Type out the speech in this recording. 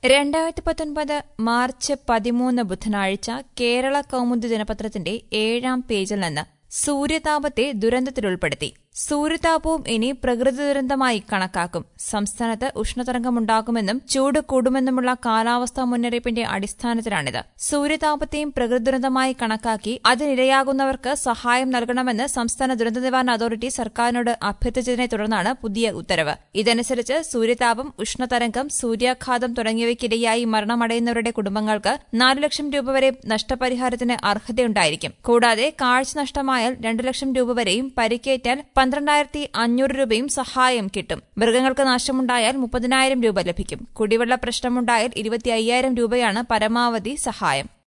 രണ്ടായിരത്തി പത്തൊൻപത് മാർച്ച് പതിമൂന്ന് ബുധനാഴ്ച കേരള കൗമുദി ദിനപത്രത്തിന്റെ ഏഴാം പേജിൽ നിന്ന് സൂര്യതാപത്തെ ദുരന്തത്തിലുൾപ്പെടുത്തി സൂര്യതാപവും ഇനി പ്രകൃതി ദുരന്തമായി കണക്കാക്കും സംസ്ഥാനത്ത് ഉഷ്ണതരംഗമുണ്ടാകുമെന്നും ചൂട് കൂടുമെന്നുമുള്ള കാലാവസ്ഥാ മുന്നറിയിപ്പിന്റെ അടിസ്ഥാനത്തിലാണിത് സൂര്യതാപത്തെയും പ്രകൃതി ദുരന്തമായി കണക്കാക്കി അതിനിരയാകുന്നവർക്ക് സഹായം നൽകണമെന്ന് സംസ്ഥാന ദുരന്ത നിവാരണ അതോറിറ്റി സർക്കാരിനോട് അഭ്യർത്ഥിച്ചതിനെ തുടർന്നാണ് പുതിയ ഉത്തരവ് ഇതനുസരിച്ച് സൂര്യതാപം ഉഷ്ണതരംഗം സൂര്യാഘാതം തുടങ്ങിയവയ്ക്കിടയായി മരണമടയുന്നവരുടെ കുടുംബങ്ങൾക്ക് നാലു ലക്ഷം രൂപ വരെ നഷ്ടപരിഹാരത്തിന് അർഹതയുണ്ടായിരിക്കും കൂടാതെ കാഴ്ച നഷ്ടമായാൽ രണ്ടു ലക്ഷം രൂപ വരെയും പരിക്കേറ്റാൽ പന്ത്രണ്ടായിരത്തി അഞ്ഞൂറ് രൂപയും സഹായം കിട്ടും മൃഗങ്ങൾക്ക് നാശമുണ്ടായാൽ മുപ്പതിനായിരം രൂപ ലഭിക്കും കുടിവെള്ള പ്രശ്നമുണ്ടായാൽ ഇരുപത്തി അയ്യായിരം രൂപയാണ് പരമാവധി സഹായം